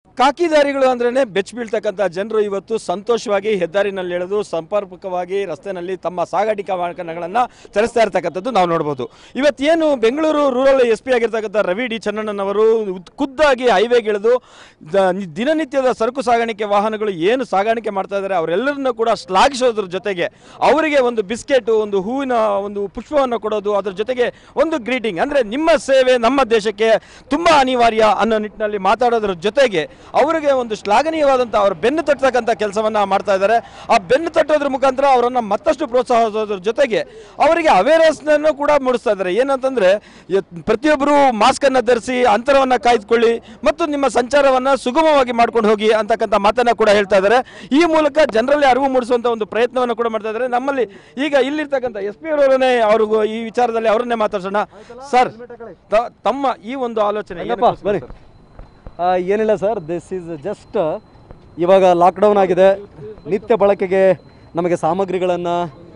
ಕಾಕಿದಾರಿಗಳು ಅಂದ್ರೇ ಬೆಚ್ಚ ಬೀಳ್ತಕ್ಕಂಥ ಜನರು ಇವತ್ತು ಸಂತೋಷವಾಗಿ ಹೆದ್ದಾರಿನಲ್ಲಿ ಎಳೆದು ಸಂಪರ್ಕವಾಗಿ ರಸ್ತೆನಲ್ಲಿ ತಮ್ಮ ಸಾಗಾಣಿಕಾ ವಾಹನಗಳನ್ನು ಚಲಿಸ್ತಾ ಇರ್ತಕ್ಕಂಥದ್ದು ನಾವು ನೋಡ್ಬೋದು ಇವತ್ತೇನು ಬೆಂಗಳೂರು ರೂರಲ್ ಎಸ್ ಪಿ ಆಗಿರ್ತಕ್ಕಂಥ ರವಿ ಡಿ ಚನ್ನಣ್ಣನವರು ಉದ್- ಖುದ್ದಾಗಿ ಹೈವೇಗೆ ಇಳಿದು ದ- ನಿ- ದಿನನಿತ್ಯದ ಸರಕು ಸಾಗಾಣಿಕೆ ವಾಹನಗಳು ಏನು ಸಾಗಾಣಿಕೆ ಮಾಡ್ತಾ ಇದ್ದಾರೆ ಅವರೆಲ್ಲರನ್ನೂ ಕೂಡ ಶ್ಲಾಘಿಸೋದ್ರ ಜೊತೆಗೆ ಅವರಿಗೆ ಒಂದು ಬಿಸ್ಕೆಟು ಒಂದು ಹೂವಿನ ಒಂದು ಪುಷ್ಪವನ್ನು ಕೊಡೋದು ಅದ್ರ ಜೊತೆಗೆ ಒಂದು ಗ್ರೀಟಿಂಗ್ ಅಂದರೆ ನಿಮ್ಮ ಸೇವೆ ನಮ್ಮ ದೇಶಕ್ಕೆ ತುಂಬ ಅನಿವಾರ್ಯ ಅನ್ನೋ ನಿಟ್ಟಿನಲ್ಲಿ ಮಾತಾಡೋದ್ರ ಜೊತೆಗೆ ಅವರಿಗೆ ಒಂದು ಶ್ಲಾಘನೀಯವಾದಂಥ ಅವ್ರ ಬೆನ್ನು ತಟ್ಟತಕ್ಕಂಥ ಕೆಲಸವನ್ನು ಮಾಡ್ತಾ ಇದ್ದಾರೆ ಆ ಬೆನ್ನು ತಟ್ಟೋದ್ರ ಮುಖಾಂತರ ಅವರನ್ನು ಮತ್ತಷ್ಟು ಪ್ರೋತ್ಸಾಹಿಸೋದ್ರ ಜೊತೆಗೆ ಅವರಿಗೆ ಅವೇರ್ನೆಸ್ನನ್ನು ಕೂಡ ಮೂಡಿಸ್ತಾ ಇದ್ದಾರೆ ಏನಂತಂದರೆ ಪ್ರತಿಯೊಬ್ಬರು ಮಾಸ್ಕನ್ನು ಧರಿಸಿ ಅಂತರವನ್ನು ಕಾಯ್ದುಕೊಳ್ಳಿ ಮತ್ತು ನಿಮ್ಮ ಸಂಚಾರವನ್ನು ಸುಗಮವಾಗಿ ಮಾಡ್ಕೊಂಡು ಹೋಗಿ ಅಂತಕ್ಕಂಥ ಮಾತನ್ನು ಕೂಡ ಹೇಳ್ತಾ ಇದ್ದಾರೆ ಈ ಮೂಲಕ ಜನರಲ್ಲಿ ಅರಿವು ಮೂಡಿಸುವಂಥ ಒಂದು ಪ್ರಯತ್ನವನ್ನು ಕೂಡ ಮಾಡ್ತಾ ಇದ್ದಾರೆ ನಮ್ಮಲ್ಲಿ ಈಗ ಇಲ್ಲಿರ್ತಕ್ಕಂಥ ಎಸ್ ಪಿ ಅವರನ್ನೇ ಅವ್ರಿಗೂ ಈ ವಿಚಾರದಲ್ಲಿ ಅವರನ್ನೇ ಮಾತಾಡ್ಸೋಣ ಸರ್ ತ- ತಮ್ಮ ಈ ಒಂದು ಆಲೋಚನೆ ಹೆಂಗಪ್ಪ ಏನಕ್ಕೋಸ್ಕರ ಬರ್ರಿ ಸರ್? ಆ, ಏನಿಲ್ಲ ಸರ್ ದಿಸ್ ಈಸ್ ಜಸ್ಟ್ ಇವಾಗ ಲಾಕ್ಡೌನ್ ಆಗಿದೆ ನಿತ್ಯ ಬಳಕೆಗೆ ನಮಗೆ ಸಾಮಗ್ರಿಗಳನ್ನು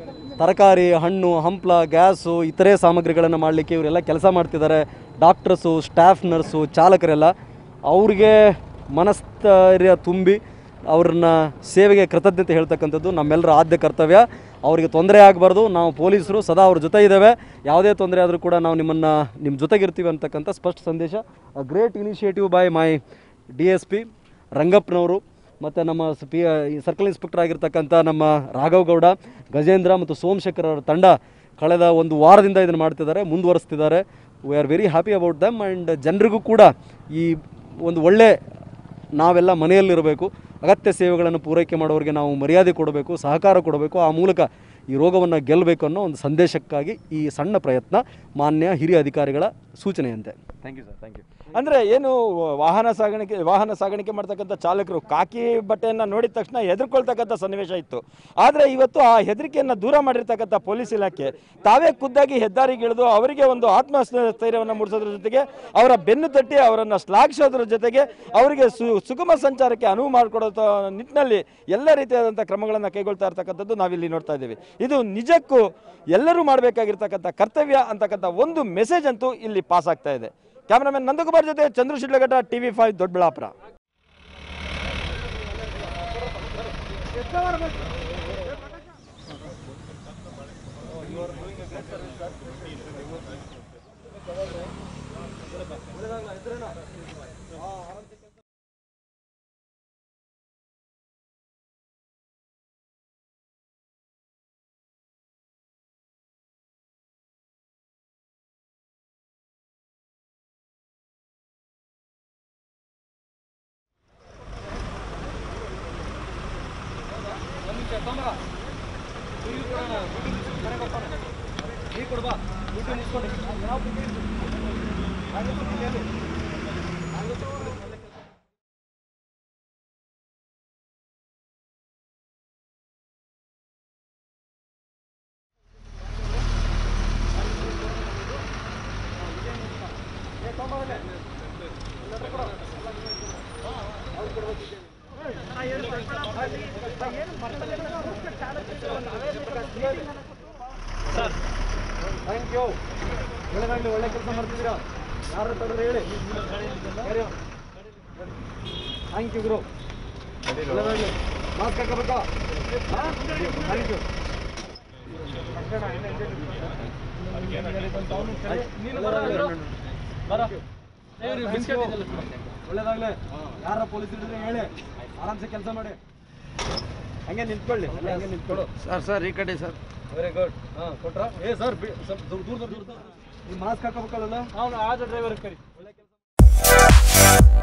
ತರಕಾರಿ ಹಣ್ಣು ಹಂಪ್ಲ ಗ್ಯಾಸು ಇತರೆ ಸಾಮಗ್ರಿಗಳನ್ನು ಮಾಡಲಿಕ್ಕೆ ಇವರೆಲ್ಲ ಕೆಲಸ ಮಾಡ್ತಿದ್ದಾರೆ ಡಾಕ್ಟರ್ಸು ಸ್ಟಾಫ್ ನರ್ಸು ಚಾಲಕರೆಲ್ಲ ಅವ್ರಿಗೆ ಮನಸ್ಥೈರ್ಯ ತುಂಬಿ ಅವ್ರನ್ನ ಸೇವೆಗೆ ಕೃತಜ್ಞತೆ ಹೇಳ್ತಕ್ಕಂಥದ್ದು ನಮ್ಮೆಲ್ಲರ ಆದ್ಯ ಕರ್ತವ್ಯ ಅವರಿಗೆ ತೊಂದರೆ ಆಗಬಾರ್ದು ನಾವು ಪೊಲೀಸರು ಸದಾ ಅವ್ರ ಜೊತೆ ಇದ್ದೇವೆ ಯಾವುದೇ ತೊಂದರೆ ಆದರೂ ಕೂಡ ನಾವು ನಿಮ್ಮನ್ನು ನಿಮ್ಮ ಜೊತೆಗಿರ್ತೀವಿ ಅಂತಕ್ಕಂಥ ಸ್ಪಷ್ಟ ಸಂದೇಶ great initiative by my D S P ರಂಗಪ್ಪನವರು ಮತ್ತು ನಮ್ಮ ಸ- ಪಿ ಸರ್ಕಲ್ ಇನ್ಸ್ಪೆಕ್ಟರ್ ಆಗಿರ್ತಕ್ಕಂಥ ನಮ್ಮ ರಾಘವ್ ಗೌಡ ಗಜೇಂದ್ರ ಮತ್ತು ಸೋಮಶೇಖರ್ ಅವರ ತಂಡ ಕಳೆದ ಒಂದು ವಾರದಿಂದ ಇದನ್ನು ಮಾಡ್ತಿದ್ದಾರೆ ಮುಂದುವರಿಸ್ತಿದ್ದಾರೆ we are very happy about them and ಜನರಿಗೂ ಕೂಡ ಈ ಒಂದು ಒಳ್ಳೆ ನಾವೆಲ್ಲ ಮನೆಯಲ್ಲಿರಬೇಕು ಅಗತ್ಯ ಸೇವೆಗಳನ್ನು ಪೂರೈಕೆ ಮಾಡೋರಿಗೆ ನಾವು ಮರ್ಯಾದೆ ಕೊಡಬೇಕು ಸಹಕಾರ ಕೊಡಬೇಕು ಆ ಮೂಲಕ ಈ ರೋಗವನ್ನು ಗೆಲ್ಲಬೇಕು ಅನ್ನೋ ಒಂದು ಸಂದೇಶಕ್ಕಾಗಿ ಈ ಸಣ್ಣ ಪ್ರಯತ್ನ ಮಾನ್ಯ ಹಿರಿಯ ಅಧಿಕಾರಿಗಳ ಸೂಚನೆಯಂತೆ thank you sir thank you ಅಂದರೆ ಏನು ವಾಹನ ಸಾಗಾಣಿಕೆ ವಾಹನ ಸಾಗಾಣಿಕೆ ಮಾಡ್ತಕ್ಕಂಥ ಚಾಲಕರು ಕಾಕಿ ಬಟ್ಟೆಯನ್ನು ನೋಡಿದ ತಕ್ಷಣ ಹೆದರ್ಕೊಳ್ತಕ್ಕಂಥ ಸನ್ನಿವೇಶ ಇತ್ತು ಆದರೆ ಇವತ್ತು ಆ ಹೆದರಿಕೆಯನ್ನು ದೂರ ಮಾಡಿರ್ತಕ್ಕಂಥ ಪೊಲೀಸ್ ಇಲಾಖೆ ತಾವೇ ಖುದ್ದಾಗಿ ಹೆದ್ದಾರಿಗೆ ಇಳಿದು ಅವರಿಗೆ ಒಂದು ಆತ್ಮಸ್ಥೈರ್ಯವನ್ನು ಮೂಡಿಸೋದ್ರ ಜೊತೆಗೆ ಅವರ ಬೆನ್ನು ತಟ್ಟಿ ಅವರನ್ನು ಶ್ಲಾಘಿಸೋದ್ರ ಜೊತೆಗೆ ಅವರಿಗೆ ಸು ಸುಗಮ ಸಂಚಾರಕ್ಕೆ ಅನುವು ಮಾಡಿಕೊಡೋ ನಿಟ್ಟಿನಲ್ಲಿ ಎಲ್ಲ ರೀತಿಯಾದಂಥ ಕ್ರಮಗಳನ್ನು ಕೈಗೊಳ್ತಾ ಇರ್ತಕ್ಕಂಥದ್ದು ನಾವಿಲ್ಲಿ ನೋಡ್ತಾ ಇದ್ದೀವಿ ಇದು ನಿಜಕ್ಕೂ ಎಲ್ಲರೂ ಮಾಡಬೇಕಾಗಿರ್ತಕ್ಕಂಥ ಕರ್ತವ್ಯ ಅಂತಕ್ಕಂಥ ಒಂದು ಮೆಸೇಜ್ ಅಂತೂ ಇಲ್ಲಿ ಪಾಸ್ ಆಗ್ತಾ ಇದೆ ಕ್ಯಾಮ್ರಾಮನ್ ನಂದಕುಮಾರ್ ಜೊತೆ Chandru Shidlaghatta TV five Doddaballapura thank you ಒಳ್ಳೆದಾಗಲಿ ಒಳ್ಳೆ ಕೆಲಸ ಮಾಡ್ತಿದ್ದೀರಾ ಯಾರು ತಡೆದ್ರೆ ಹೇಳಿ ಥ್ಯಾಂಕ್ ಯು ಗುರು ಒಳ್ಳೆದಾಗಲಿ ಮಾಸ್ಕ್ ಹಾಕಬೇಕಾ ಥ್ಯಾಂಕ್ ಯು ಒಳ್ಳೇದಾಗ್ಲಿ ಯಾರ ಪೊಲೀಸ್ ಇದ್ರೆ ಹೇಳಿ ಆರಾಮ್ಸೆ ಕೆಲಸ ಮಾಡಿ ಹಂಗೆ ನಿಂತ್ಕೊಳ್ಳಿ ಅಲ್ಲೇ ಹಂಗೆ ನಿಂತ್ಕೊಳ್ಳು ಸರ್ ಸರ್ ಈ ಕಡೆ ಸರ್ ವೆರಿ ಗುಡ್ ಹಾಂ ಕೊಟ್ರಾ ಏ ಸರ್ ಸ್ವಲ್ಪ ದೂರ ದೂರ ದೂರ ನೀವು ಮಾಸ್ಕ್ ಹಾಕೋಬೇಕಲ್ಲ ಅವನು ಆಜ ಡ್ರೈವರ್ ಕರಿ ಒಳ್ಳೆ ಕೆಲಸ